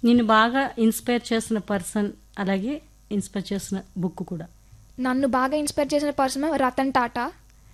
నిన్ను బాగా ఇన్స్పైర్ చేసిన పర్సన్ అలాగే ఇన్స్పైర్ చేసిన బుక్ కూడా నన్ను బాగా ఇన్స్పైర్ చేసిన person Ratan Tata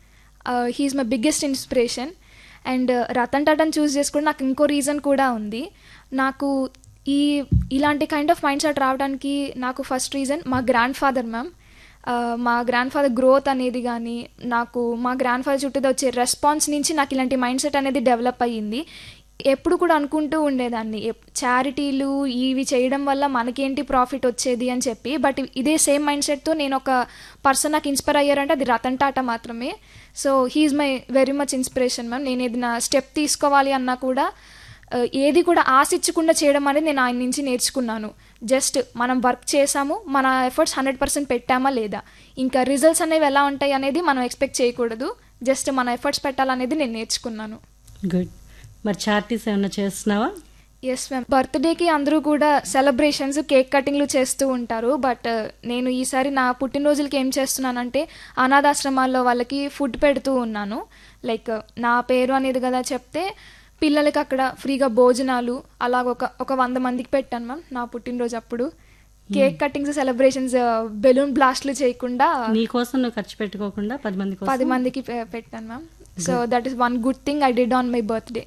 he is my biggest inspiration and Ratan టాటాని చూస్ చేసుకుని నాకు ఇంకో రీజన్ కూడా ఉంది నాకు ఈ ఇలాంటి కైండ్ ఆఫ్ మైండ్ సెట్ రావడానికి నాకు ఫస్ట్ రీజన్ మా గ్రాండ్ ఫాదర్ మ్యామ్ మా గ్రాండ్ ఫాదర్ గ్రోత్ అనేది కానీ నాకు మా గ్రాండ్ ఫాదర్ చుట్టూ వచ్చే రెస్పాన్స్ నుంచి నాకు ఇలాంటి మైండ్ సెట్ అనేది డెవలప్ అయ్యింది ఎప్పుడు కూడా అనుకుంటూ ఉండేదాన్ని చారిటీలు ఇవి చేయడం వల్ల మనకేంటి ప్రాఫిట్ వచ్చేది అని చెప్పి బట్ ఇదే సేమ్ మైండ్ సెట్తో నేను ఒక పర్సన్ నాకు ఇన్స్పైర్ అయ్యారంటే అది రతన్ టాటా మాత్రమే so he is my very much inspiration ma'am నేను ఏదైనా స్టెప్ తీసుకోవాలి అన్నా కూడా ఆ, ఏది కూడా ఆశించకుండా చేయడం అనేది నేను ఆయన నుంచి నేర్చుకున్నాను జస్ట్ మనం వర్క్ చేసాము మన ఎఫర్ట్స్ హండ్రెడ్ పర్సెంట్ పెట్టామా లేదా ఇంకా రిజల్ట్స్ అనేవి ఎలా ఉంటాయి అనేది మనం ఎక్స్పెక్ట్ చేయకూడదు జస్ట్ మన ఎఫర్ట్స్ పెట్టాలనేది నేను నేర్చుకున్నాను గుడ్ మరి చార్టీస్ ఏమైనా చేస్తున్నావా ఎస్ మ్యామ్ బర్త్డేకి అందరూ కూడా సెలబ్రేషన్స్ కేక్ కటింగ్లు చేస్తూ ఉంటారు బట్ నేను ఈసారి నా పుట్టినరోజులకి ఏం చేస్తున్నానంటే అనాథాశ్రమాల్లో వాళ్ళకి ఫుడ్ పెడుతూ ఉన్నాను లైక్ నా పేరు అనేది కదా చెప్తే పిల్లలకి అక్కడ ఫ్రీగా భోజనాలు అలాగ ఒక ఒక వంద మందికి పెట్టాను మ్యామ్ నా పుట్టినరోజు అప్పుడు కేక్ కటింగ్స్ సెలబ్రేషన్స్ బెలూన్ బ్లాస్ట్లు చేయకుండా నీ కోసం నువ్వు ఖర్చు పెట్టుకోకుండా పది మంది కోసం పది మందికి పె- పెట్టాను ma'am so that is one good thing I did on my birthday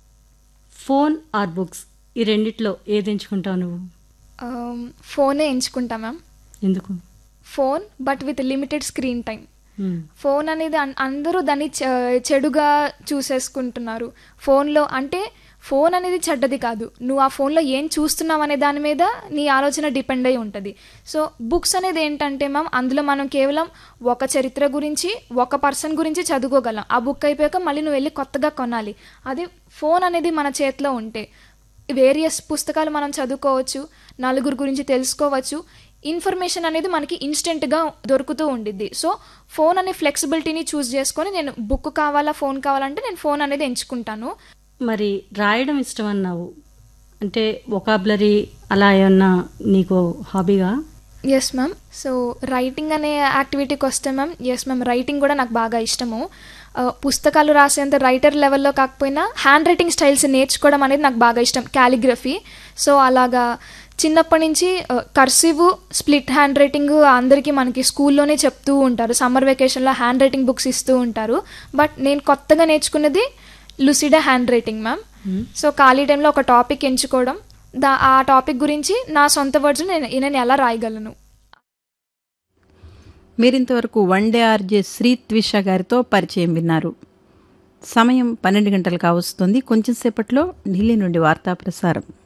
phone or books ఈ రెండిట్లో ఏది ఎంచుకుంటావు నువ్వు ఫోనే ఎంచుకుంటా మ్యామ్ ఎందుకు phone but with limited screen time hmm. Phone అనేది అన్- అందరూ దాన్ని చె- చెడుగా చూసేసుకుంటున్నారు ఫోన్లో అంటే ఫోన్ అనేది చెడ్డది కాదు నువ్వు ఆ ఫోన్లో ఏం చూస్తున్నావు అనే దాని మీద నీ ఆలోచన డిపెండ్ అయి ఉంటుంది సో బుక్స్ అనేది ఏంటంటే మ్యామ్ అందులో మనం కేవలం ఒక చరిత్ర గురించి ఒక పర్సన్ గురించి చదువుకోగలం ఆ బుక్ అయిపోయాక మళ్ళీ నువ్వు వెళ్ళి కొత్తగా కొనాలి అదే ఫోన్ అనేది మన చేతిలో ఉంటే వేరియస్ పుస్తకాలు మనం చదువుకోవచ్చు నలుగురు గురించి తెలుసుకోవచ్చు ఇన్ఫర్మేషన్ అనేది మనకి ఇన్స్టెంట్గా దొరుకుతూ ఉండిద్ది సో ఫోన్ అనే ఫ్లెక్సిబిలిటీని చూస్ చేసుకొని నేను బుక్ కావాలా ఫోన్ కావాలంటే నేను ఫోన్ అనేది ఎంచుకుంటాను మరి రాయడం ఇష్టం అన్నావు అంటే ఒకాబులరీ అలా ఏమన్నా నీకు హాబీగా ఎస్ మ్యామ్ సో రైటింగ్ అనే యాక్టివిటీకి వస్తే మ్యామ్ ఎస్ మ్యామ్ రైటింగ్ కూడా నాకు బాగా ఇష్టము ఆ, పుస్తకాలు రాసేంత రైటర్ లెవెల్లో కాకపోయినా హ్యాండ్ రైటింగ్ స్టైల్స్ నేర్చుకోవడం అనేది నాకు బాగా ఇష్టం క్యాలిగ్రఫీ సో అలాగా చిన్నప్పటి నుంచి కర్సివ్ స్ప్లిట్ హ్యాండ్ రైటింగ్ అందరికీ మనకి స్కూల్లోనే చెప్తూ ఉంటారు సమ్మర్ వెకేషన్లో హ్యాండ్ రైటింగ్ బుక్స్ ఇస్తూ ఉంటారు బట్ నేను కొత్తగా నేర్చుకున్నది Lucida hand writing ma'am so ఖాళీ టైంలో ఒక టాపిక్ ఎంచుకోవడం దా ఆ టాపిక్ గురించి నా సొంత వర్డ్స్ నేను నేను ఎలా రాయగలను మీరింతవరకు one day RJ Sri Twisha గారితో పరిచయం విన్నారు సమయం పన్నెండు గంటలు కావస్తుంది కొంచెం సేపట్లో ఢిల్లీ నుండి వార్తా ప్రసారం